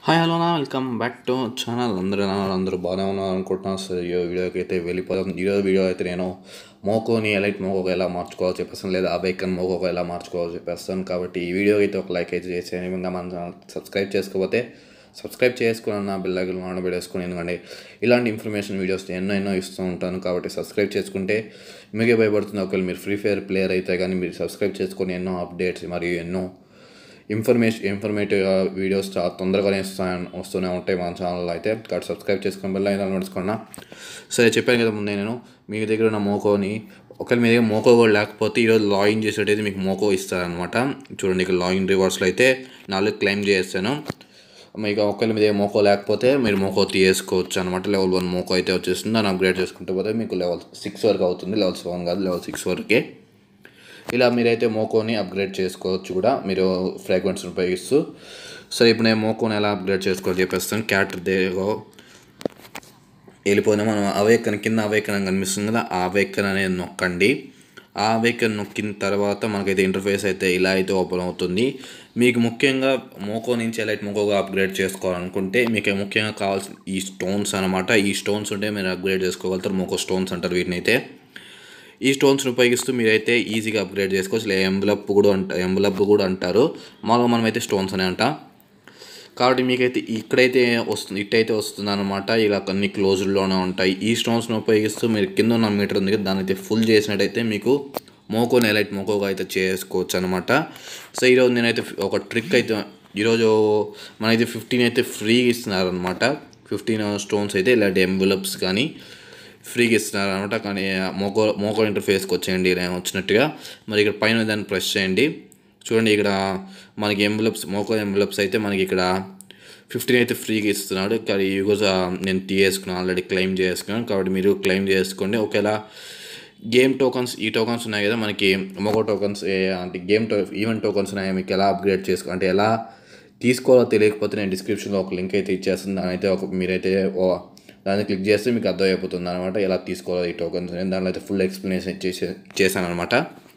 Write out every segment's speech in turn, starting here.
Hi hello నా welcome back to channel అందరూ ఎలా ఉన్నారు? అందరూ బాగానే ఉన్నారు అనుకుంటున్నాను సో ఈ వీడియోకి అయితే వెళ్ళిపోదాం ఈరోజు వీడియో అయితే నేను మోకోని ఎలైట్ మోకోగా ఎలా మార్చుకోవాలో చెప్పేస్తాను లేదా అబైకన్ మోకోగా ఎలా మార్చుకోవాలో చెప్పేస్తాను కాబట్టి ఈ వీడియో అయితే ఒక లైక్ అయితే చేసేయండి ఇంకా మన ఛానల్ సబ్స్క్రైబ్ చేసుకోకపోతే సబ్స్క్రైబ్ చేసుకుని నా బిల్ దగ్గర ఆనబెట్టేసుకుని ఎందుకంటే ఇలాంటి ఇన్ఫర్మేషన్ వీడియోస్ ఎన్నో ఎన్నో ఇస్తూ ఉంటాను కాబట్టి సబ్స్క్రైబ్ చేసుకుంటే మీకే భయపడుతుంది ఒకవేళ మీరు ఫ్రీ ఫైర్ ప్లేయర్ అయితే కానీ మీరు సబ్స్క్రైబ్ చేసుకొని ఎన్నో అప్డేట్స్ మరియు ఎన్నో ఇన్ఫర్మేషన్ ఇన్ఫర్మేటివ్ వీడియోస్ చాలా తొందరగానే వస్తాయి వస్తూనే ఉంటాయి మన ఛానల్లో అయితే కాబట్టి సబ్స్క్రైబ్ చేసుకుని బెల్ అయితే నడుచుకున్నా సరే చెప్పాను కదా ముందే నేను మీ దగ్గర ఉన్న మోకోని ఒకవేళ మీ దగ్గర మోకో కూడా లేకపోతే ఈరోజు లాగిన్ చేసేటైతే మీకు మోకో ఇస్తారనమాట చూడండి ఇక్కడ లాగిన్ రివార్డ్స్లో అయితే నాలుగు క్లెయిమ్ చేస్తాను మీకు ఒకవేళ మీ దగ్గర మోకో లేకపోతే మీరు మోకో తీసుకోవచ్చు అనమాట లెవెల్ వన్ మోకో అయితే వచ్చేస్తుంది దాన్ని అప్గ్రేడ్ చేసుకుంటే పోతే మీకు లెవెల్ సిక్స్ వరకు అవుతుంది లెవెల్ సెవెన్ కాదు లెవెల్ సిక్స్ వరకే ఇలా మీరైతే మోకోని అప్గ్రేడ్ చేసుకోవచ్చు కూడా మీరు ఫ్రాగ్రెన్స్ని ఉపయోగిస్తూ సరే ఇప్పుడు నేను మోకోని ఎలా అప్గ్రేడ్ చేసుకోవాలో చెప్పేస్తాను క్యాట్ దేగో వెళ్ళిపోయినా మనం అవేకన్ కింద అవేకన్ అని కనిపిస్తుంది కదా ఆ అవేకన్ అనేది నొక్కండి ఆ అవేకన్ నొక్కిన తర్వాత మనకైతే ఇంటర్ఫేస్ అయితే ఇలా అయితే ఓపెన్ అవుతుంది మీకు ముఖ్యంగా మోకో నుంచి ఎలైట్ మోకోగా అప్గ్రేడ్ చేసుకోవాలనుకుంటే మీకు ముఖ్యంగా కావాల్సిన ఈ స్టోన్స్ అనమాట ఈ స్టోన్స్ ఉంటే మీరు అప్గ్రేడ్ చేసుకోగలుగుతారు మోకో స్టోన్స్ అంటారు వీటిని అయితే ఈ స్టోన్స్ని ఉపయోగిస్తూ మీరైతే ఈజీగా అప్గ్రేడ్ చేసుకోవచ్చు లేదా ఎంబులప్ కూడా అంట ఎంబులప్ కూడా అంటారు మామూలుగా మనమైతే స్టోన్స్ అనే అంటాం కాబట్టి మీకైతే ఇక్కడైతే వస్తుంది ఇట్టయితే వస్తుంది అనమాట ఇలా అన్ని క్లోజ్డ్లోనే ఉంటాయి ఈ స్టోన్స్ని ఉపయోగిస్తూ మీరు కింద ఉన్న మీటర్ ఉంది కదా దాన్ని అయితే ఫుల్ చేసినట్టయితే మీకు మోకో ఎలైట్ మోకోగా అయితే చేసుకోవచ్చు అనమాట సో ఈరోజు నేనైతే ఒక ట్రిక్ అయితే ఈరోజు మనైతే ఫిఫ్టీన్ అయితే ఫ్రీ ఇస్తున్నారనమాట ఫిఫ్టీన్ స్టోన్స్ అయితే ఇలాంటి ఎంబులప్స్ కానీ ఫ్రీగా ఇస్తున్నారు అనమాట కానీ మోకో మోకో ఇంటర్ఫేస్కి వచ్చేయండి ఇలా వచ్చినట్టుగా మరి ఇక్కడ పైన దాన్ని ప్రెస్ చేయండి చూడండి ఇక్కడ మనకి ఎంబులప్స్ మోకో ఎంబులప్స్ అయితే మనకి ఇక్కడ ఫిఫ్టీన్ అయితే ఫ్రీగా ఇస్తున్నాడు కానీ యూగోస్ నేను తీయేసుకున్నాను ఆల్రెడీ క్లెయిమ్ చేసుకున్నాను కాబట్టి మీరు క్లెయిమ్ చేసుకోండి ఒకవేళ గేమ్ టోకన్స్ ఈ టోకన్స్ ఉన్నాయి కదా మనకి మోకో టోకన్స్ అంటే గేమ్ టో ఈవెంట్ టోకన్స్ ఉన్నాయి మీకు ఎలా అప్గ్రేడ్ చేసుకో అంటే ఎలా తీసుకోవాలో తెలియకపోతే నేను డిస్క్రిప్షన్లో ఒక లింక్ అయితే ఇచ్చేస్తాను దాని అయితే ఒక మీరైతే ఓ దాన్ని క్లిక్ చేస్తే మీకు అర్థమైపోతుంది అనమాట ఎలా తీసుకోవాలి ఈ టోకన్స్ అనేది దాంట్లో అయితే ఫుల్ ఎక్స్ప్లెనేషన్ చేసే చేశాను అనమాట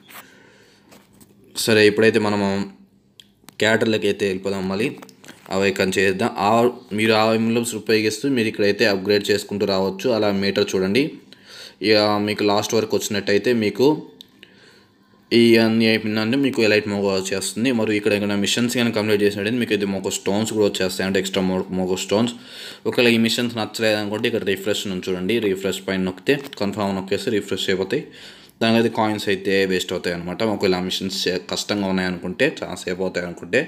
సరే ఇప్పుడైతే మనము క్యాటర్లకి అయితే వెళ్ళిపోదాం మళ్ళీ అవైకన్ చేద్దాం ఆ మీరు ఆ ఎంబ్లమ్స్ ఉపయోగిస్తూ మీరు ఇక్కడైతే అప్గ్రేడ్ చేసుకుంటూ రావచ్చు అలా మీటర్ చూడండి ఇక మీకు లాస్ట్ వరకు వచ్చినట్టయితే మీకు ఈ అన్ని అయిపోయిందంటే మీకు ఎలైట్ మోగో వచ్చేస్తుంది మరియు ఇక్కడ ఏమైనా మిషన్స్ కానీ కంప్లీట్ చేసినట్టయితే మీకు ఇది మోకో స్టోన్స్ కూడా వచ్చేస్తాయి అంటే ఎక్స్ట్రా మో మోకో స్టోన్స్ ఒకవేళ ఈ మిషన్స్ నచ్చలేదు అనుకుంటే ఇక్కడ రిఫ్రెష్ నుంచి చూడండి రిఫ్రెష్ పైన నొక్కితే కన్ఫామ్ నొక్కేస్తే రిఫ్రెష్ అయిపోతాయి దానికైతే కాయిన్స్ అయితే వేస్ట్ అవుతాయి అనమాట ఒకవేళ ఆ మిషన్స్ కష్టంగా ఉన్నాయనుకుంటే చాలా సేపు అవుతాయి అనుకుంటే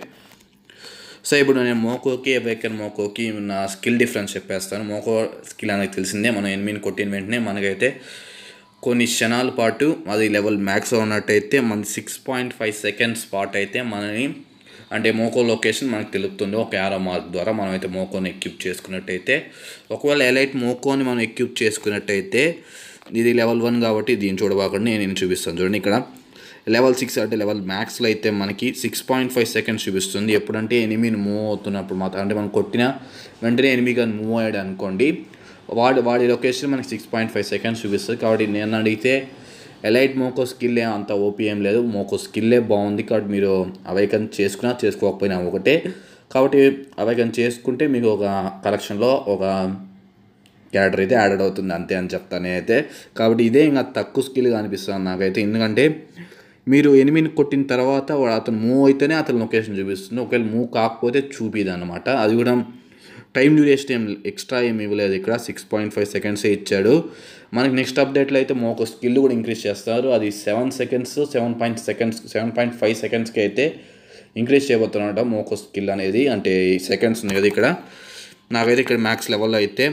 సో ఇప్పుడు నేను మోకోకి బైకర్ మోకోకి నా స్కిల్ డిఫరెన్స్ చెప్పేస్తాను మోకో స్కిల్ అనేది తెలిసిందే మనం ఎనిమిది కొట్టిన వెంటనే మనకైతే కొన్ని క్షణాల పాటు అది లెవెల్ మ్యాక్స్ ఉన్నట్టయితే మన సిక్స్ పాయింట్ ఫైవ్ సెకండ్స్ పాటు అయితే మనని అంటే మోకో లొకేషన్ మనకు తెలుపుతుంది ఒక యారో మార్క్ ద్వారా మనం అయితే మోకోని ఎక్విప్ చేసుకున్నట్టయితే ఒకవేళ ఎలైట్ మోకోని మనం ఎక్విప్ చేసుకున్నట్టయితే ఇది లెవెల్ వన్ కాబట్టి దీన్ని చూడబాకండి నేను నేను చూపిస్తాను చూడండి ఇక్కడ లెవెల్ సిక్స్ అంటే లెవెల్ మ్యాక్స్లో అయితే మనకి సిక్స్ పాయింట్ ఫైవ్ సెకండ్స్ చూపిస్తుంది ఎప్పుడంటే ఎనిమిది మూవ్ అవుతున్నప్పుడు మాత్రం అంటే మనం కొట్టిన వెంటనే ఎనిమిది కానీ మూవ్ అయ్యాడు అనుకోండి వాడి వాడి లొకేషన్ మనకి సిక్స్ పాయింట్ ఫైవ్ సెకండ్స్ చూపిస్తుంది కాబట్టి నేను అడిగితే ఎలైట్ మోకో స్కిల్లే అంత ఓపీ ఏం లేదు మోకో స్కిల్లే బాగుంది కాబట్టి మీరు అవైకన్ చేసుకున్నా చేసుకోకపోయినా ఒకటే కాబట్టి అవైకన్ చేసుకుంటే మీకు ఒక కలెక్షన్లో ఒక క్యారెక్టర్ అయితే యాడెడ్ అవుతుంది అంతే అని చెప్తాను అయితే కాబట్టి ఇదే ఇంకా తక్కువ స్కిల్గా అనిపిస్తుంది నాకైతే ఎందుకంటే మీరు ఎనిమిది కొట్టిన తర్వాత వాడు అతను మూవ్ అయితేనే అతను లొకేషన్ చూపిస్తుంది ఒకవేళ మూవ్ కాకపోతే చూపిది అనమాట అది కూడా టైం డ్యూరేషన్ ఏం ఎక్స్ట్రా ఏమి ఇవ్వలేదు ఇక్కడ సిక్స్ పాయింట్ ఫైవ్ సెకండ్సే ఇచ్చాడు మనకి నెక్స్ట్ అప్డేట్లో అయితే ఒక స్కిల్ కూడా ఇంక్రీజ్ చేస్తారు అది seven seconds seven point seconds seven point five సెకండ్స్కి అయితే ఇంక్రీజ్ చేయబోతున్నమాట మోకో స్కిల్ అనేది అంటే సెకండ్స్ ఉంది కదా ఇక్కడ నాకైతే ఇక్కడ మ్యాక్స్ లెవెల్లో అయితే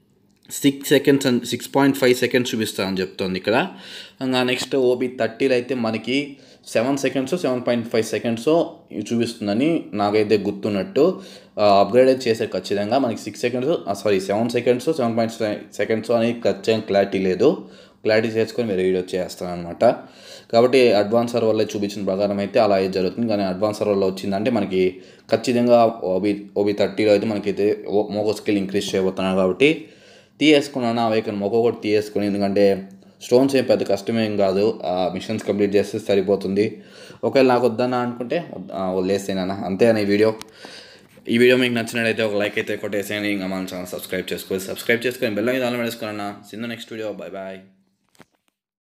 six seconds and six point five seconds చూపిస్తానని చెప్తుంది ఇక్కడ ఇంకా నెక్స్ట్ ఓబీ థర్టీలో అయితే మనకి seven seconds seven point five seconds చూపిస్తుందని నాకైతే గుర్తున్నట్టు అప్గ్రేడ్ అయితే చేశారు ఖచ్చితంగా మనకి six seconds sorry seven seconds seven point seconds అనేది ఖచ్చితంగా క్లారిటీ లేదు క్లారిటీ చేసుకొని మీరు వీడియో చేస్తాను అనమాట కాబట్టి అడ్వాన్స్ సర్వర్లో చూపించిన ప్రకారం అయితే అలా అయితే జరుగుతుంది కానీ అడ్వాన్స్ సర్వర్లో వచ్చిందంటే మనకి ఖచ్చితంగా ఓబీ ఓబీ థర్టీలో అయితే మనకైతే మోకో స్కిల్ ఇంక్రీజ్ చేయబోతున్నాను కాబట్టి తీయేసుకున్నాను అవేకన్ మొక్క కూడా తీయేసుకుని ఎందుకంటే స్టోన్స్ ఏం పెద్ద కష్టమేం కాదు ఆ మిషన్స్ కంప్లీట్ చేస్తే సరిపోతుంది ఒకవేళ నాకు వద్దన్నా అనుకుంటే వదిలేసేనా అంతే అని వీడియో ఈ వీడియో మీకు నచ్చినట్లయితే ఒక లైక్ అయితే కొట్టేసేయండి ఇంకా మన ఛానల్ సబ్స్క్రైబ్ చేసుకోవాలి సబ్స్క్రైబ్ చేసుకొని బెల్ మీద ఆన్ వేసుకోవాలన్నా Sindhu next video bye bye